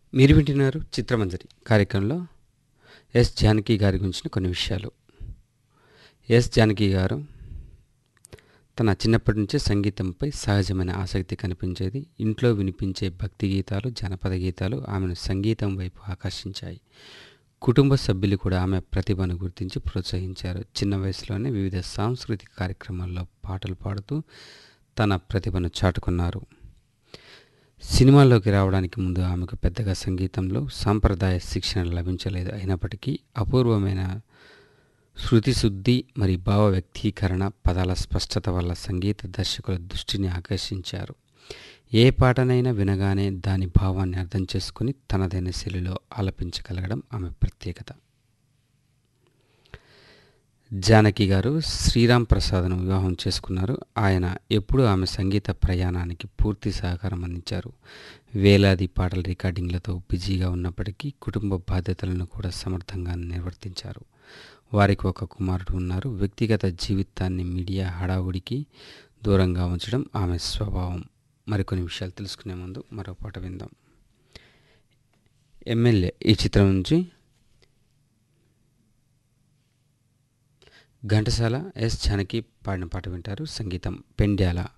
మీరు వింటున్నారు చిత్రమంజరి కార్యక్రమంలో ఎస్ జానకి గారి గురించిన కొన్ని విషయాలు ఎస్ జానకి గారు తన చిన్నప్పటి నుంచే సంగీతంపై సహజమైన ఆసక్తి కనిపించేది ఇంట్లో వినిపించే భక్తి గీతాలు జానపద గీతాలు ఆమెను సంగీతం వైపు ఆకర్షించాయి కుటుంబ సభ్యులు కూడా ఆమె ప్రతిభను గుర్తించి ప్రోత్సహించారు చిన్న వయసులోనే వివిధ సాంస్కృతిక కార్యక్రమాల్లో పాటలు పాడుతూ తన ప్రతిభను చాటుకున్నారు సినిమాల్లోకి రావడానికి ముందు ఆమెకు పెద్దగా సంగీతంలో సాంప్రదాయ శిక్షణ లభించలేదు అయినప్పటికీ అపూర్వమైన శృతి శుద్ధి మరి భావ వ్యక్తీకరణ పదాల స్పష్టత వల్ల సంగీత దర్శకుల దృష్టిని ఆకర్షించారు ఏ పాటనైనా వినగానే దాని భావాన్ని అర్థం చేసుకుని తనదైన శైలిలో ఆలపించగలగడం ఆమె ప్రత్యేకత జానకి గారు శ్రీరామ్ ప్రసాద్ను వివాహం చేసుకున్నారు ఆయన ఎప్పుడూ ఆమె సంగీత ప్రయాణానికి పూర్తి సహకారం అందించారు వేలాది పాటల రికార్డింగ్లతో బిజీగా ఉన్నప్పటికీ కుటుంబ బాధ్యతలను కూడా సమర్థంగా నిర్వర్తించారు వారికి ఒక కుమారుడు ఉన్నారు వ్యక్తిగత జీవితాన్ని మీడియా హడావుడికి దూరంగా ఉంచడం ఆమె స్వభావం మరికొన్ని విషయాలు తెలుసుకునే ముందు మరో పాట విందాం ఎమ్మెల్యే ఈ చిత్రం నుంచి ఘంటసాల ఎస్ జానకి పాడిన పాట వింటారు సంగీతం పెండ్యాల